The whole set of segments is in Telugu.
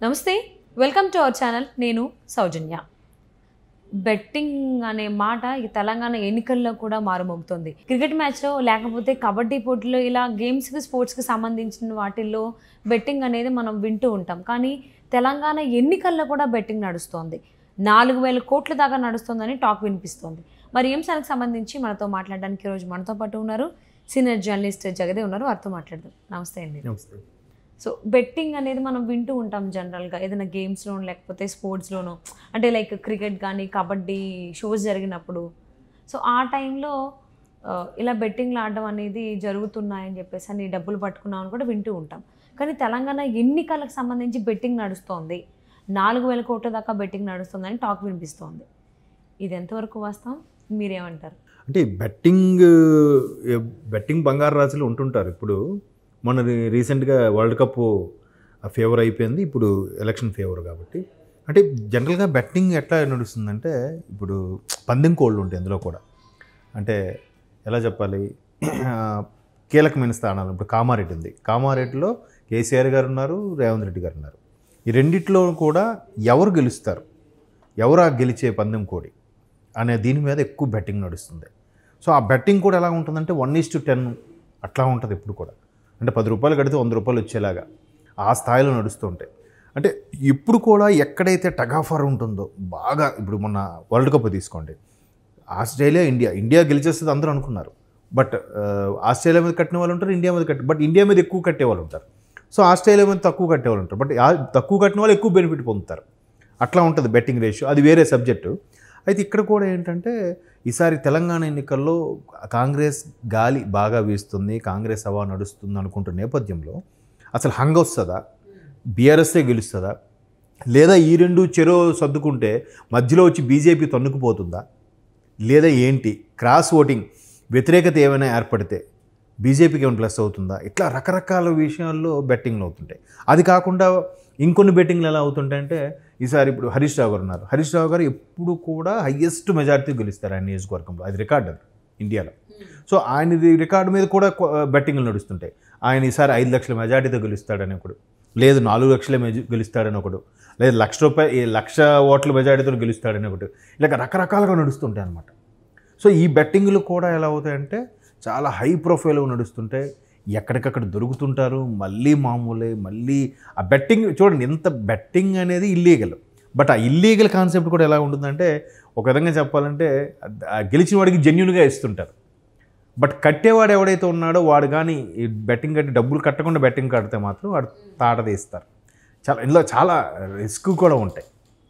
నమస్తే వెల్కమ్ టు అవర్ ఛానల్ నేను సౌజన్య బెట్టింగ్ అనే మాట ఈ తెలంగాణ ఎన్నికల్లో కూడా మారుమోగుతుంది క్రికెట్ మ్యాచ్లో లేకపోతే కబడ్డీ పోటీలో ఇలా గేమ్స్కి స్పోర్ట్స్కి సంబంధించిన వాటిల్లో బెట్టింగ్ అనేది మనం వింటూ ఉంటాం కానీ తెలంగాణ ఎన్నికల్లో కూడా బెట్టింగ్ నడుస్తోంది నాలుగు వేల కోట్ల దాకా నడుస్తుందని టాక్ వినిపిస్తోంది మరి ఈ అంశానికి సంబంధించి మనతో మాట్లాడడానికి ఈరోజు మనతో పాటు ఉన్నారు సీనియర్ జర్నలిస్ట్ జగదే ఉన్నారు వారితో మాట్లాడదాం నమస్తే అండి నమస్తే సో బెట్టింగ్ అనేది మనం వింటూ ఉంటాం జనరల్గా ఏదైనా గేమ్స్లోనో లేకపోతే స్పోర్ట్స్లోనో అంటే లైక్ క్రికెట్ కానీ కబడ్డీ షోస్ జరిగినప్పుడు సో ఆ టైంలో ఆ, ఇలా బెట్టింగ్లు ఆడడం అనేది జరుగుతున్నాయని చెప్పేసి అని డబ్బులు పట్టుకున్నాం అని కూడా వింటూ ఉంటాం కానీ తెలంగాణ ఎన్నికలకు సంబంధించి బెట్టింగ్ నడుస్తోంది నాలుగు వేల కోట్ల దాకా బెట్టింగ్ నడుస్తుందని టాక్ వినిపిస్తోంది ఇది ఎంతవరకు వాస్తవం మీరేమంటారు అంటే బెట్టింగ్ బెట్టింగ్ బంగారు రాశులు ఉంటుంటారు ఇప్పుడు మన రీసెంట్గా వరల్డ్ కప్ ఫేవర్ అయిపోయింది ఇప్పుడు ఎలక్షన్ ఫేవర్ కాబట్టి అంటే జనరల్గా బెట్టింగ్ ఎట్లా నడుస్తుందంటే ఇప్పుడు పందెం కోళ్ళు ఉంటాయి అందులో కూడా అంటే ఎలా చెప్పాలి ఆ, కీలకమైన స్థానాలు ఇప్పుడు కామారెడ్డి ఉంది కామారెడ్డిలో కేసీఆర్ గారు ఉన్నారు రేవంత్ రెడ్డి గారు ఉన్నారు ఈ రెండిట్లో కూడా ఎవరు గెలుస్తారు ఎవరు ఆ గెలిచే పందెం కోడి అనే దీని మీద ఎక్కువ బెట్టింగ్ నడుస్తుంది సో ఆ బెట్టింగ్ కూడా ఎలా ఉంటుందంటే వన్ ఈస్ టు టెన్ అట్లా ఉంటుంది ఎప్పుడు కూడా అంటే పది రూపాయలు కడితే వంద రూపాయలు వచ్చేలాగా ఆ స్థాయిలో నడుస్తూ ఉంటాయి అంటే ఇప్పుడు కూడా ఎక్కడైతే టగాఫర్ ఉంటుందో బాగా ఇప్పుడు మొన్న వరల్డ్ కప్ తీసుకోండి ఆస్ట్రేలియా ఇండియా ఇండియా గెలిచేస్తుంది అందరూ అనుకున్నారు బట్ ఆ, ఆస్ట్రేలియా మీద కట్టిన వాళ్ళు ఉంటారు ఇండియా మీద కట్టి బట్ ఇండియా మీద ఎక్కువ కట్టే వాళ్ళు ఉంటారు సో ఆస్ట్రేలియా మీద తక్కువ కట్టే వాళ్ళు ఉంటారు బట్ ఆ- తక్కువ కట్టిన వాళ్ళు ఎక్కువ బెనిఫిట్ పొందుతారు అట్లా ఉంటుంది బెట్టింగ్ రేషియో అది వేరే సబ్జెక్టు అయితే ఇక్కడ కూడా ఏంటంటే ఈసారి తెలంగాణ ఎన్నికల్లో కాంగ్రెస్ గాలి బాగా వీస్తుంది కాంగ్రెస్ హవా నడుస్తుంది అనుకుంటున్న నేపథ్యంలో అసలు హంగ వస్తుందా బీఆర్ఎస్ఏ గెలుస్తుందా లేదా ఈ రెండు చెరో సర్దుకుంటే మధ్యలో వచ్చి బీజేపీ తన్నుకుపోతుందా లేదా ఏంటి క్రాస్ ఓటింగ్ వ్యతిరేకత ఏమైనా ఏర్పడితే బీజేపీకి ఏమైనా ప్లస్ అవుతుందా ఇట్లా రకరకాల విషయాల్లో బెట్టింగ్లు అవుతుంటాయి అది కాకుండా ఇంకొన్ని బెట్టింగ్లు ఎలా అవుతుంటాయంటే ఈసారి ఇప్పుడు హరీష్ రావు గారు ఉన్నారు హరీష్ రావు గారు ఎప్పుడు కూడా హయ్యెస్ట్ మెజారిటీ గెలుస్తారు ఆయన నియోజకవర్గంలో అది రికార్డ్ అది ఇండియాలో సో ఆయనది రికార్డు మీద కూడా కొ- బెట్టింగ్లు నడుస్తుంటాయి ఆయన ఈసారి ఐదు లక్షల మెజారిటీతో గెలుస్తాడని ఒకడు లేదు నాలుగు లక్షల మెజ గెలుస్తాడని ఒకడు లేదు లక్ష రూపాయ ఈ లక్ష ఓట్ల మెజారిటీతో గెలుస్తాడని ఒకటి ఇలాగ రకరకాలుగా నడుస్తుంటాయి అనమాట సో ఈ బెట్టింగ్లు కూడా ఎలా అవుతాయంటే చాలా హై ప్రొఫైల్గా నడుస్తుంటాయి ఎక్కడికక్కడ దొరుకుతుంటారు మళ్ళీ మామూలే మళ్ళీ ఆ బెట్టింగ్ చూడండి ఎంత బెట్టింగ్ అనేది ఇల్లీగల్ బట్ ఆ ఇల్లీగల్ కాన్సెప్ట్ కూడా ఎలా ఉంటుందంటే ఒక విధంగా చెప్పాలంటే ఆ గెలిచిన వాడికి జెన్యున్గా ఇస్తుంటారు బట్ కట్టేవాడు ఎవడైతే ఉన్నాడో వాడు కానీ ఈ బెట్టింగ్ కట్టి డబ్బులు కట్టకుండా బెట్టింగ్ కడితే మాత్రం వాడు తాట తీస్తారు చాలా ఇందులో చాలా రిస్క్ కూడా ఉంటాయి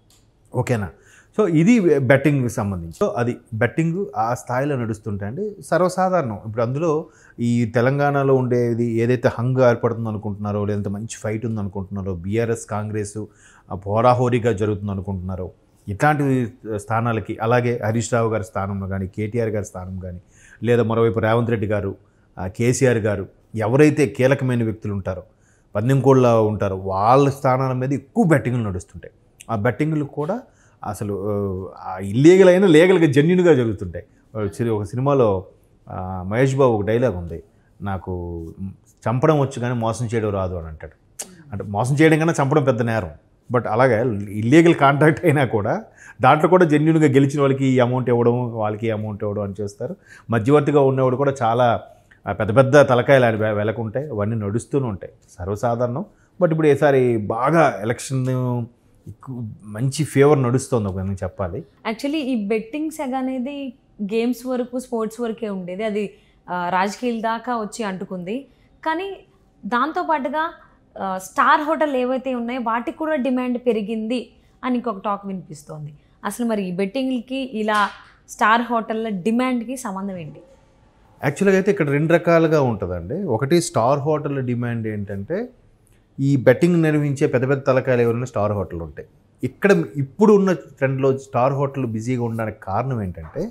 ఓకేనా సో ఇది బెట్టింగ్కి సంబంధించి సో అది బెట్టింగ్ ఆ స్థాయిలో నడుస్తుంటాయండి సర్వసాధారణం ఇప్పుడు అందులో ఈ తెలంగాణలో ఉండేది ఏదైతే హంగ్ ఏర్పడుతుంది అనుకుంటున్నారో లేదంటే మంచి ఫైట్ ఉంది అనుకుంటున్నారో బీఆర్ఎస్ కాంగ్రెస్ హోరాహోరీగా జరుగుతుంది అనుకుంటున్నారో ఇట్లాంటి స్థానాలకి అలాగే హరీష్ రావు గారి స్థానంలో కానీ కేటీఆర్ గారి స్థానం కానీ లేదా మరోవైపు రేవంత్ రెడ్డి గారు ఆ, కేసీఆర్ గారు ఎవరైతే కీలకమైన వ్యక్తులు ఉంటారో పందెం కోళ్ళ ఉంటారో వాళ్ళ స్థానాల మీద ఎక్కువ బెట్టింగ్లు నడుస్తుంటాయి ఆ బెట్టింగ్లు కూడా అసలు ఆ ఇల్లీగల్ అయినా లీగల్గా జెన్యున్గా జరుగుతుంటాయి ఒక సి- ఒక సినిమాలో ఆ, మహేష్ బాబు ఒక డైలాగ్ ఉంది నాకు చంపడం వచ్చు కానీ మోసం చేయడం రాదు అని అంటాడు అంటే మోసం చేయడం కన్నా చంపడం పెద్ద నేరం బట్ అలాగే ఇల్లీగల్ కాంటాక్ట్ అయినా కూడా దాంట్లో కూడా జెన్యున్గా గెలిచిన వాళ్ళకి ఈ అమౌంట్ ఇవ్వడం వాళ్ళకి ఈ అమౌంట్ ఇవ్వడం అని చేస్తారు మధ్యవర్తిగా ఉన్నవాడు కూడా చాలా ఆ, పెద్ద పెద్ద తలకాయలు ఆయన వె- వెలకుంటాయి అవన్నీ నడుస్తూనే ఉంటాయి సర్వసాధారణం బట్ ఇప్పుడు ఈసారి బాగా ఎలక్షన్ ఎక్కువ మంచి ఫేవర్ నడుస్తుంది ఒక విధంగా చెప్పాలి యాక్చువల్లీ ఈ బెట్టింగ్ సెగ అనేది గేమ్స్ వరకు స్పోర్ట్స్ వరకే ఉండేది అది ఆ, రాజకీయాల దాకా వచ్చి అంటుకుంది కానీ దాంతోపాటుగా ఆ, స్టార్ హోటల్ ఏవైతే ఉన్నాయో వాటికి కూడా డిమాండ్ పెరిగింది అని ఇంకొక టాక్ వినిపిస్తోంది అసలు మరి ఈ బెట్టింగ్లకి ఇలా స్టార్ హోటళ్ళ డిమాండ్కి సంబంధం ఏంటి యాక్చువల్గా అయితే ఇక్కడ రెండు రకాలుగా ఉంటుందండి ఒకటి స్టార్ హోటల్ డిమాండ్ ఏంటంటే ఈ బెట్టింగ్ నిర్వహించే పెద్ద పెద్ద తలకాయలు ఎవరైనా స్టార్ హోటల్ ఉంటాయి ఇక్కడ ఇప్పుడు ఉన్న ట్రెండ్లో స్టార్ హోటల్ బిజీగా ఉండడానికి కారణం ఏంటంటే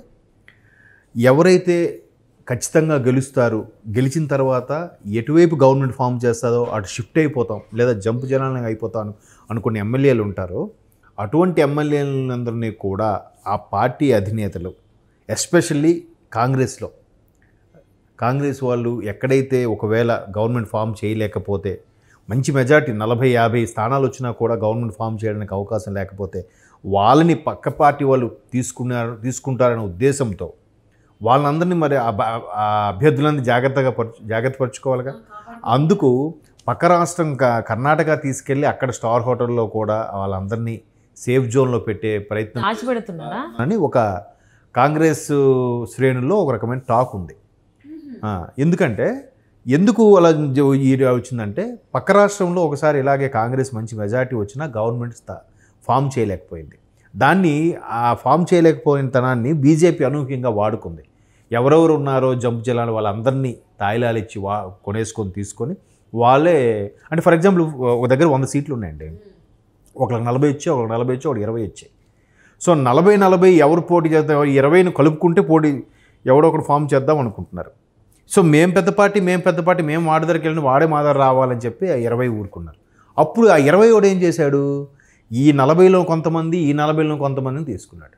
ఎవరైతే ఖచ్చితంగా గెలుస్తారు గెలిచిన తర్వాత ఎటువైపు గవర్నమెంట్ ఫామ్ చేస్తుందో అటు షిఫ్ట్ అయిపోతాం లేదా జంప్ జనాలను అయిపోతాను అనుకునే ఎమ్మెల్యేలు ఉంటారో అటువంటి ఎమ్మెల్యేలందరినీ కూడా ఆ పార్టీ అధినేతలు ఎస్పెషల్లీ కాంగ్రెస్లో కాంగ్రెస్ వాళ్ళు ఎక్కడైతే ఒకవేళ గవర్నమెంట్ ఫామ్ చేయలేకపోతే మంచి మెజార్టీ నలభై యాభై స్థానాలు వచ్చినా కూడా గవర్నమెంట్ ఫామ్ చేయడానికి అవకాశం లేకపోతే వాళ్ళని పక్క పార్టీ వాళ్ళు తీసుకున్నారు తీసుకుంటారనే ఉద్దేశంతో వాళ్ళందరినీ మరి ఆ బ- ఆ అభ్యర్థులందరినీ జాగ్రత్తగా పరచు జాగ్రత్త పరచుకోవాలిగా అందుకు పక్క రాష్ట్రం క- కర్ణాటక తీసుకెళ్ళి అక్కడ స్టార్ హోటల్లో కూడా వాళ్ళందరినీ సేఫ్ జోన్లో పెట్టే ప్రయత్నం దాచిపెడుతున్నారా అని ఒక కాంగ్రెస్ శ్రేణుల్లో ఒక రకమైన టాక్ ఉంది ఆ, ఎందుకంటే ఎందుకు అలా జ- ఈ వచ్చిందంటే పక్క రాష్ట్రంలో ఒకసారి ఇలాగే కాంగ్రెస్ మంచి మెజారిటీ వచ్చినా గవర్నమెంట్ స్థా- ఫామ్ చేయలేకపోయింది దాన్ని ఆ ఫామ్ చేయలేకపోయిన తనాన్ని బీజేపీ అనూహ్యంగా వాడుకుంది ఎవరెవరు ఉన్నారో జంపు జిల్లాలు వాళ్ళందరినీ తాయిలాలు ఇచ్చి వా కొనేసుకొని తీసుకొని వాళ్ళే అంటే ఫర్ ఎగ్జాంపుల్ ఒక దగ్గర వంద సీట్లు ఉన్నాయండి ఒకళ్ళకి నలభై ఇచ్చి ఒకళ్ళకి నలభై ఇచ్చి ఒకటి ఇరవై ఇచ్చాయి సో నలభై నలభై ఎవరు పోటీ చేద్దాం ఇరవైని కలుపుకుంటే పోటీ ఎవడో ఒకటి ఫామ్ చేద్దాం అనుకుంటున్నారు సో మేం పెద్ద పార్టీ మేం పెద్ద పార్టీ మేము వాడి దగ్గరికి వెళ్ళిన వాడే మా దగ్గర రావాలని చెప్పి ఆ ఇరవై ఊరుకున్నారు అప్పుడు ఆ ఇరవై వాడు ఏం చేశాడు ఈ నలభైలో కొంతమంది ఈ నలభైలో కొంతమందిని తీసుకున్నాడు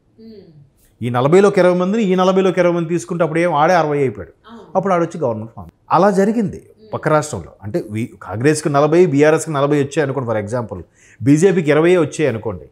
ఈ నలభైలోకి ఇరవై మందిని ఈ నలభైలోకి ఇరవై మంది తీసుకుంటే అప్పుడు ఏం ఆడే అరవై అయిపోయాడు అప్పుడు ఆడొచ్చి గవర్నమెంట్ ఫామ్ అలా జరిగింది పక్క రాష్ట్రంలో అంటే వి- కాంగ్రెస్కి నలభై బీఆర్ఎస్కి నలభై వచ్చాయి అనుకోండి ఫర్ ఎగ్జాంపుల్ బీజేపీకి ఇరవై వచ్చాయి అనుకోండి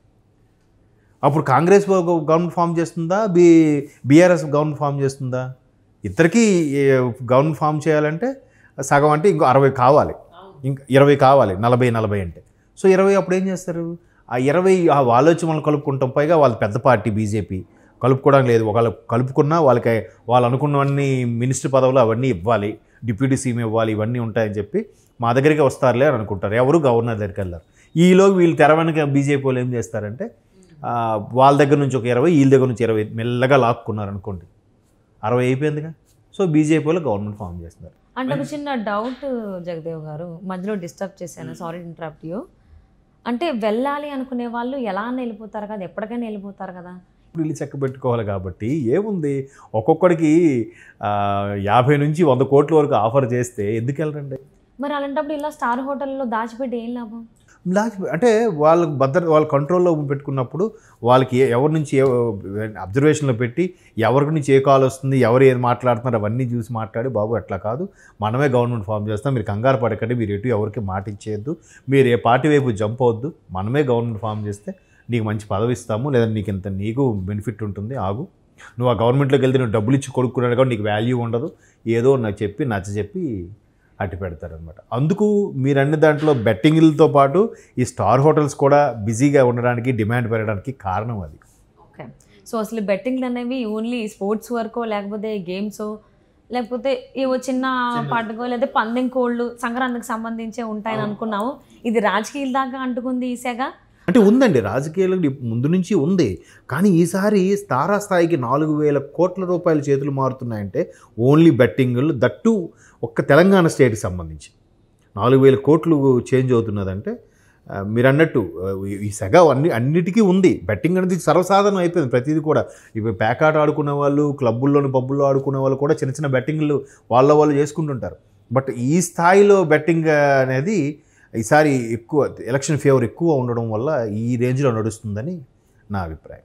అప్పుడు కాంగ్రెస్ గవ- గవర్నమెంట్ ఫామ్ చేస్తుందా బీ బీఆర్ఎస్ గవర్నమెంట్ ఫామ్ చేస్తుందా ఇద్దరికీ ఏ, గవర్నమెంట్ ఫామ్ చేయాలంటే సగం అంటే ఇంకో అరవై కావాలి ఇంకా ఇరవై కావాలి నలభై నలభై అంటే సో ఇరవై అప్పుడు ఏం చేస్తారు ఆ ఇరవై ఆ వాళ్ళు వచ్చి మనం కలుపుకుంటాం పైగా వాళ్ళ పెద్ద పార్టీ బీజేపీ కలుపుకోవడానికి లేదు ఒకళ్ళు కలుపుకున్నా వాళ్ళకి వాళ్ళు అనుకున్నవన్నీ మినిస్టర్ పదవులు అవన్నీ ఇవ్వాలి డిప్యూటీ సీఎం ఇవ్వాలి ఇవన్నీ ఉంటాయని చెప్పి మా దగ్గరికి వస్తారులే అని అనుకుంటారు ఎవరు గవర్నర్ దగ్గరికి వెళ్ళారు ఈలోగా వీళ్ళు తెర వెనక బీజేపీ వాళ్ళు ఏం చేస్తారంటే ఆ, వాళ్ళ దగ్గర నుంచి ఒక ఇరవై వీళ్ళ దగ్గర నుంచి ఇరవై మెల్లగా లాక్కున్నారు అనుకోండి అరవై అయిపోయిందిగా సో బీజేపీ వాళ్ళు గవర్నమెంట్ ఫామ్ చేస్తున్నారు అంటే ఒక చిన్న డౌట్ జగదేవ్ గారు మధ్యలో డిస్టర్బ్ చేశాను సారీ ఇంటరప్ట్ యూ అంటే వెళ్ళాలి అనుకునే వాళ్ళు ఎలా అని వెళ్ళిపోతారు కదా ఎప్పటికైనా వెళ్ళిపోతారు కదా ఇప్పుడు ఇల్లు చెక్క పెట్టుకోవాలి కాబట్టి ఏముంది ఒక్కొక్కడికి ఆ, యాభై నుంచి వంద కోట్ల వరకు ఆఫర్ చేస్తే ఎందుకు వెళ్ళరండి మరి అలాంటప్పుడు ఇలా స్టార్ హోటల్లో దాచిపెట్టి ఏం లాభం లాస్ట్- అంటే వాళ్ళకి భద్రత వాళ్ళ కంట్రోల్లో పెట్టుకున్నప్పుడు వాళ్ళకి ఏ- ఎవరి నుంచి ఏ అబ్జర్వేషన్లో పెట్టి ఎవరి నుంచి ఏ కాల్ వస్తుంది ఎవరు ఏది మాట్లాడుతున్నారు అవన్నీ చూసి మాట్లాడి బాబు అట్లా కాదు మనమే గవర్నమెంట్ ఫామ్ చేస్తాం మీరు కంగారు పడకండి మీరు ఎటు ఎవరికి మాట ఇచ్చేయద్దు మీరు ఏ పార్టీ వైపు జంప్ అవద్దు మనమే గవర్నమెంట్ ఫామ్ చేస్తే నీకు మంచి పదవి ఇస్తాము లేదా నీకు ఇంత నీకు బెనిఫిట్ ఉంటుంది ఆగు నువ్వు ఆ గవర్నమెంట్లోకి వెళ్తే నువ్వు డబ్బులు ఇచ్చి కొడుకున్నాడు కాబట్టి నీకు వాల్యూ ఉండదు ఏదో నాకు చెప్పి నచ్చ చెప్పి అట్టి పెడతారనమాట అందుకు మీరు అన్ని దాంట్లో బెట్టింగ్లతో పాటు ఈ స్టార్ హోటల్స్ కూడా బిజీగా ఉండడానికి డిమాండ్ పెరగడానికి కారణం అది ఓకే సో అసలు బెట్టింగ్లు అనేవి ఓన్లీ స్పోర్ట్స్ వరకో లేకపోతే గేమ్స్ లేకపోతే ఏవో చిన్న పాటకో లేదా పందెం కోళ్ళు సంక్రాంతికి సంబంధించే ఉంటాయని అనుకున్నాము ఇది రాజకీయాల దాకా అంటుకుంది ఈ సెగ అంటే ఉందండి రాజకీయాలకు ఇప్ ముందు నుంచి ఉంది కానీ ఈసారి తారా స్థాయికి నాలుగు వేల కోట్ల రూపాయల చేతులు మారుతున్నాయంటే ఓన్లీ బెట్టింగ్లు దట్టు ఒక్క తెలంగాణ స్టేట్కి సంబంధించి నాలుగు వేల కోట్లు చేంజ్ అవుతున్నదంటే ఆ, మీరు అన్నట్టు ఆ, ఈ- ఈ సెగ అన్ని అన్నిటికీ ఉంది బెట్టింగ్ అనేది సర్వసాధారణం అయిపోయింది ప్రతిదీ కూడా ఇవి ప్యాకాట ఆడుకునే వాళ్ళు క్లబ్బుల్లోని పబ్బుల్లో ఆడుకునే వాళ్ళు కూడా చిన్న చిన్న బెట్టింగ్లు వాళ్ళ వాళ్ళు చేసుకుంటుంటారు బట్ ఈ స్థాయిలో బెట్టింగ్ అనేది ఈసారి ఎక్కువ ఎలక్షన్ ఫేవర్ ఎక్కువ ఉండడం వల్ల ఈ రేంజ్లో నడుస్తుందని నా అభిప్రాయం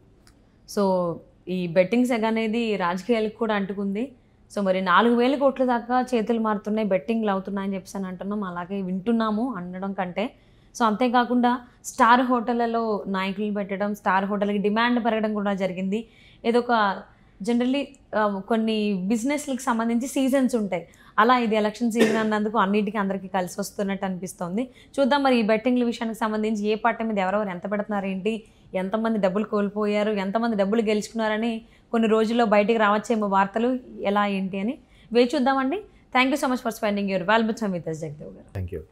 సో ఈ బెట్టింగ్ సెగ అనేది రాజకీయాలకు కూడా అంటుకుంది సో మరి నాలుగు వేల కోట్ల దాకా చేతులు మారుతున్నాయి బెట్టింగ్లు అవుతున్నాయని చెప్పేసి అని అంటున్నాం అలాగే వింటున్నాము అనడం కంటే సో అంతేకాకుండా స్టార్ హోటళ్లలో నాయకులు పెట్టడం స్టార్ హోటల్కి డిమాండ్ పెరగడం కూడా జరిగింది ఏదో ఒక జనరల్లీ కొన్ని బిజినెస్లకు సంబంధించి సీజన్స్ ఉంటాయి అలా ఇది ఎలక్షన్ సీజన్ అన్నందుకు అన్నిటికీ అందరికీ కలిసి వస్తున్నట్టు అనిపిస్తోంది చూద్దాం మరి ఈ బెట్టింగ్ల విషయానికి సంబంధించి ఏ పార్టీ మీద ఎవరెవరు ఎంత పెడుతున్నారు ఏంటి ఎంతమంది డబ్బులు కోల్పోయారు ఎంతమంది డబ్బులు గెలుచుకున్నారని కొన్ని రోజుల్లో బయటికి రావచ్చేమో వార్తలు ఎలా ఏంటి అని వేచి చూద్దామండి thank you so much for spending your valuable with Jagadev గారు థ్యాంక్ యూ